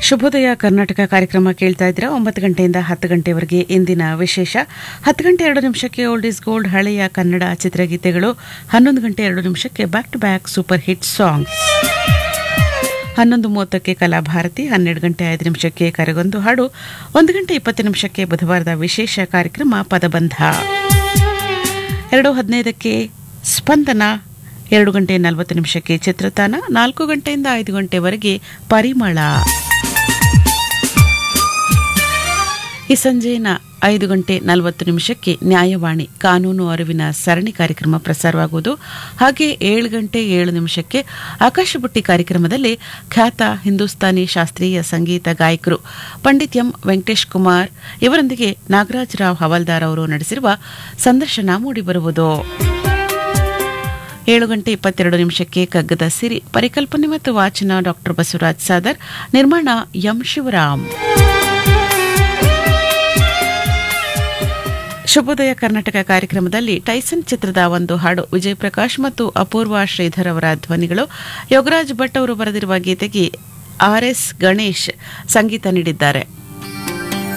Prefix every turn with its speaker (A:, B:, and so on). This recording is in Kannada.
A: ಶುಭೋದಯ ಕರ್ನಾಟಕ ಕಾರ್ಯಕ್ರಮ ಕೇಳ್ತಾ ಇದ್ದೀರಾ ಒಂಬತ್ತು ಗಂಟೆಯಿಂದ ಹತ್ತು ಗಂಟೆವರೆಗೆ ಇಂದಿನ ವಿಶೇಷ ಹತ್ತು ಗಂಟೆ ಎರಡು ನಿಮಿಷಕ್ಕೆ ಓಲ್ಡ್ ಇಸ್ ಗೋಲ್ಡ್ ಹಳೆಯ ಕನ್ನಡ ಚಿತ್ರಗೀತೆಗಳು ಹನ್ನೊಂದು ಗಂಟೆ ಎರಡು ನಿಮಿಷಕ್ಕೆ back to back super hit song ಹನ್ನೊಂದು ಮೂವತ್ತಕ್ಕೆ ಕಲಾಭಾರತಿ ಹನ್ನೆರಡು ಗಂಟೆ ಐದು ನಿಮಿಷಕ್ಕೆ ಕರೆಗೊಂದು ಹಾಡು ಒಂದು ಗಂಟೆ ಇಪ್ಪತ್ತು ನಿಮಿಷಕ್ಕೆ ಬುಧವಾರದ ವಿಶೇಷ ಕಾರ್ಯಕ್ರಮ ಪದಬಂಧ ಎರಡು ಹದಿನೈದಕ್ಕೆ ಸ್ಪಂದನ ಎರಡು ಗಂಟೆ ನಲವತ್ತು ನಿಮಿಷಕ್ಕೆ ಚಿತ್ರತಾನ ನಾಲ್ಕು ಗಂಟೆಯಿಂದ ಐದು ಗಂಟೆವರೆಗೆ ಪರಿಮಳ ಈ ಸಂಜೆನ ಐದು ಗಂಟೆ ನಲವತ್ತು ನಿಮಿಷಕ್ಕೆ ನ್ಯಾಯವಾಣಿ ಕಾನೂನು ಅರಿವಿನ ಸರಣಿ ಕಾರ್ಯಕ್ರಮ ಪ್ರಸಾರವಾಗುವುದು ಹಾಗೆ ಏಳು ಗಂಟೆ ಏಳು ನಿಮಿಷಕ್ಕೆ ಆಕಾಶಬುಟ್ಟಿ ಕಾರ್ಯಕ್ರಮದಲ್ಲಿ ಖ್ಯಾತ ಹಿಂದೂಸ್ತಾನಿ ಶಾಸ್ತ್ರೀಯ ಸಂಗೀತ ಗಾಯಕರು ಪಂಡಿತ್ ಎಂ ವೆಂಕಟೇಶ್ ಕುಮಾರ್ ಇವರೊಂದಿಗೆ ನಾಗರಾಜ್ ರಾವ್ ಹವಾಲ್ದಾರ್ ಅವರು ನಡೆಸಿರುವ ಸಂದರ್ಶನ ಮೂಡಿಬರುವುದು ಏಳು ಗಂಟೆ ಇಪ್ಪತ್ತೆರಡು ನಿಮಿಷಕ್ಕೆ ಕಗ್ಗದ ಸಿರಿ ಪರಿಕಲ್ಪನೆ ಮತ್ತು ವಾಚನ ಡಾಕ್ಟರ್ ಬಸವರಾಜ್ ಸಾದರ್ ನಿರ್ಮಾಣ ಎಂ ಶಿವರಾಮ್ ಶುಭೋದಯ ಕರ್ನಾಟಕ ಕಾರ್ಯಕ್ರಮದಲ್ಲಿ ಟೈಸನ್ ಚಿತ್ರದ ಒಂದು ಹಾಡು ವಿಜಯ್ ಪ್ರಕಾಶ್ ಮತ್ತು ಅಪೂರ್ವ ಶ್ರೀಧರ್ ಅವರ ಧ್ವನಿಗಳು ಯೋಗರಾಜ್ ಭಟ್ ಅವರು ಬರೆದಿರುವ ಗೀತೆಗೆ ಆರ್ ಎಸ್ ಗಣೇಶ್ ಸಂಗೀತ ನೀಡಿದ್ದಾರೆ